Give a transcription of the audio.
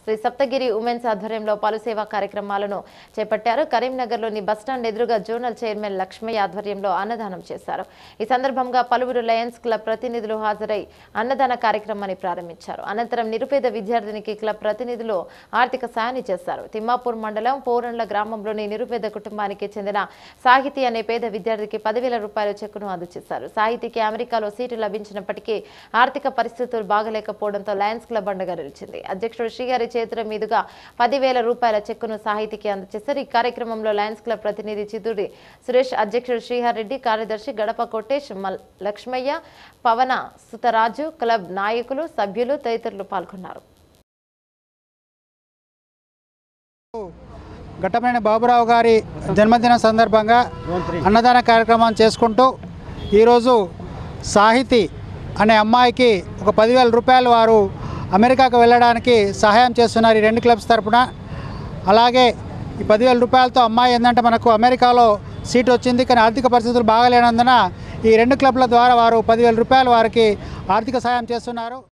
Shri Saptagiri women's ఆధ్వర్యంలో పలు సేవా కార్యక్రమాలను చేపట్టారు కరీంనగర్లోని బస్టాండ్ ఎదురుగా జోనల్ చైర్మన్ లక్ష్మయ్య ఆధ్వర్యంలో అన్నదానం చేశారు ఈ సందర్భంగా పలువురు లయన్స్ క్లబ్ ప్రతినిధులు హాజరై అన్నదాన కార్యక్రమాన్ని ప్రారంభించారు అనంతరం నిరుపేద విద్యార్థినికి క్లబ్ ప్రతినిధులు ఆర్థిక సాయాన్ని చేశారు తిమ్మాపూర్ మండలం పోరండ్ల గ్రామంలోని నిరుపేద కుటుంబానికి చెందిన సాహితీ అనే పేద విద్యార్థికి పదివేల రూపాయల చెక్కును అందజేశారు సాహితీకి అమెరికాలో సీటు లభించినప్పటికీ ఆర్థిక పరిస్థితులు బాగలేకపోవడంతో లయన్స్ క్లబ్ అండగా నిలిచింది అధ్యక్షుడు శ్రీగారి చేతుల మీదుగా పదివేల రూపాయల చెక్కును సాహితీకి అందజేశారు ఈ కార్యక్రమంలో లయన్స్ క్లబ్ ప్రతినిధి చిత్తూరి సురేష్ అధ్యక్షుడు శ్రీహర్ రెడ్డి కార్యదర్శి గడప కొట్టేష్ మల్- లక్ష్మయ్య పవన సుతరాజు క్లబ్ నాయకులు సభ్యులు తదితరులు పాల్గొన్నారు ఘట్టమైన బాబురావు గారి జన్మదిన సందర్భంగా అన్నదాన కార్యక్రమం చేసుకుంటూ ఈరోజు సాహితి అనే అమ్మాయికి ఒక పదివేల రూపాయలు వారు అమెరికాకు వెళ్ళడానికి సహాయం చేస్తున్నారు ఈ రెండు క్లబ్స్ తరపున అలాగే ఈ పదివేల రూపాయలతో అమ్మాయి ఏంటంటే మనకు అమెరికాలో సీట్ వచ్చింది కానీ ఆర్థిక పరిస్థితులు బాగాలేనందున ఈ రెండు క్లబ్ల ద్వారా వారు పదివేల రూపాయలు వారికి ఆర్థిక సహాయం చేస్తున్నారు